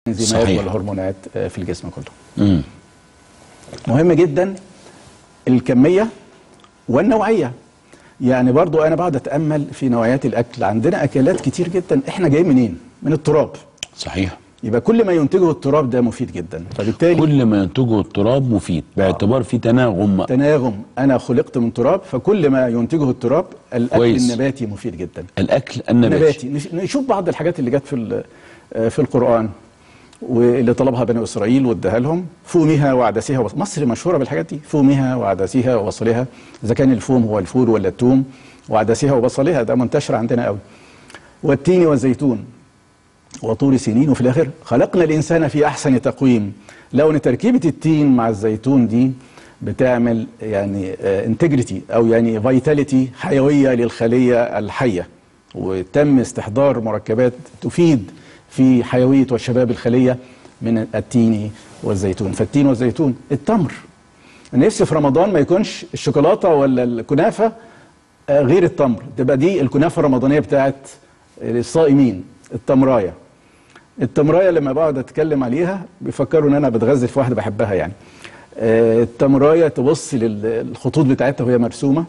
الانزيمات صحيح. والهرمونات آه، في الجسم كله امم مهم جدا الكميه والنوعيه يعني برضو انا بقعد اتامل في نوعيات الاكل عندنا اكلات كتير جدا احنا جايين منين من التراب صحيح يبقى كل ما ينتجه التراب ده مفيد جدا فبالتالي كل ما ينتجه التراب مفيد باعتبار في تناغم تناغم انا خلقت من تراب فكل ما ينتجه التراب الاكل كويس. النباتي مفيد جدا الاكل النباتي نباتي نش- نشوف بعض الحاجات اللي جت في ال- آه، في القرآن واللي طلبها بني إسرائيل واداها لهم فومها وعدسها وص... مصر مشهورة بالحاجات دي فومها وعدسها وبصلها إذا كان الفوم هو الفول ولا التوم وعدسها وبصلها ده منتشر عندنا قوي والتين والزيتون وطور سنين وفي الآخر خلقنا الإنسان في أحسن تقويم لو إن تركيبة التين مع الزيتون دي بتعمل يعني انتجريتي أو يعني فيتاليتي حيوية للخلية الحية وتم استحضار مركبات تفيد في حيوية وشباب الخلية من التين والزيتون فالتين والزيتون التمر نفسي في رمضان ما يكونش الشوكولاتة ولا الكنافة آه، غير التمر تبقى دي الكنافة الرمضانية بتاعت الصائمين التمراية التمراية لما بقعد اتكلم عليها بيفكروا ان انا بتغذى في واحدة بحبها يعني آه، التمراية تبص للخطوط بتاعتها وهي مرسومة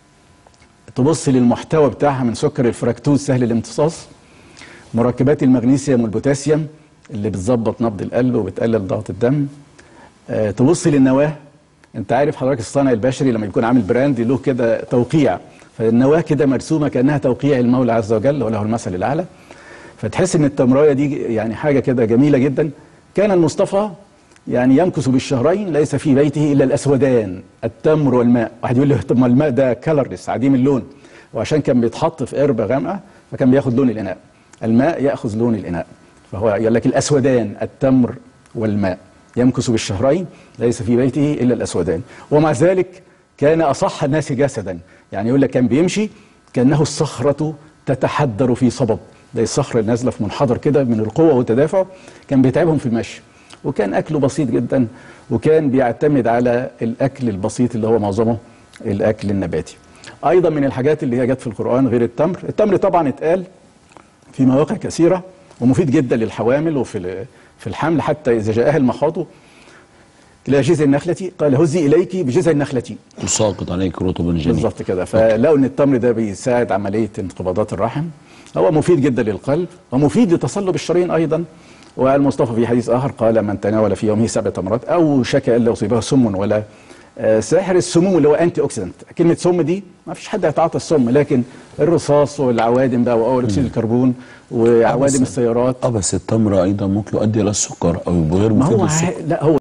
تبص للمحتوى بتاعها من سكر الفركتوز سهل الامتصاص مركبات المغنيسيوم والبوتاسيوم اللي بتظبط نبض القلب وبتقلل ضغط الدم آه، تبص للنواه انت عارف حضرتك الصانع البشري لما يكون عامل براند له كده توقيع فالنواه كده مرسومه كانها توقيع المولى عز وجل وله المثل الاعلى فتحس ان التمرايه دي يعني حاجه كده جميله جدا كان المصطفى يعني يمكث بالشهرين ليس في بيته الا الاسودان التمر والماء واحد يقول لي طب ما الماء ده كلرلس عديم اللون وعشان كان بيتحط في قربه غامقه فكان بياخد لون الاناء الماء ياخذ لون الاناء فهو يقول لك الاسودان التمر والماء يمكث بالشهرين ليس في بيته الا الاسودان ومع ذلك كان اصح الناس جسدا يعني يقول لك كان بيمشي كانه الصخره تتحدر في صبب زي الصخره اللي نازله في منحدر كده من القوه والتدافع كان بيتعبهم في المشي وكان اكله بسيط جدا وكان بيعتمد على الاكل البسيط اللي هو معظمه الاكل النباتي ايضا من الحاجات اللي هي جت في القران غير التمر التمر طبعا اتقال في مواقع كثيره ومفيد جدا للحوامل وفي في الحمل حتى اذا جاءها المخاض الى جذع النخله قال هزي اليك بجذع النخله تساقط عليك رطبا جنيا بالظبط كده فلقوا ان التمر ده بيساعد عمليه انقباضات الرحم هو مفيد جدا للقلب ومفيد لتصلب الشرايين ايضا والمصطفى في حديث اخر قال من تناول في يومه سبع تمرات او شك الا اصيبه سم ولا آه، ساحر السموم اللي هو انتي اوكسيدنت كلمه سم دي ما فيش حد هيتعاطى السم لكن الرصاص والعوادم بقى واول اكسيد الكربون وعوادم بس- السيارات اه بس التمر ايضا ممكن يؤدي الى السكر او يبقى غير ما مفيد هو للسكر ع- لا هو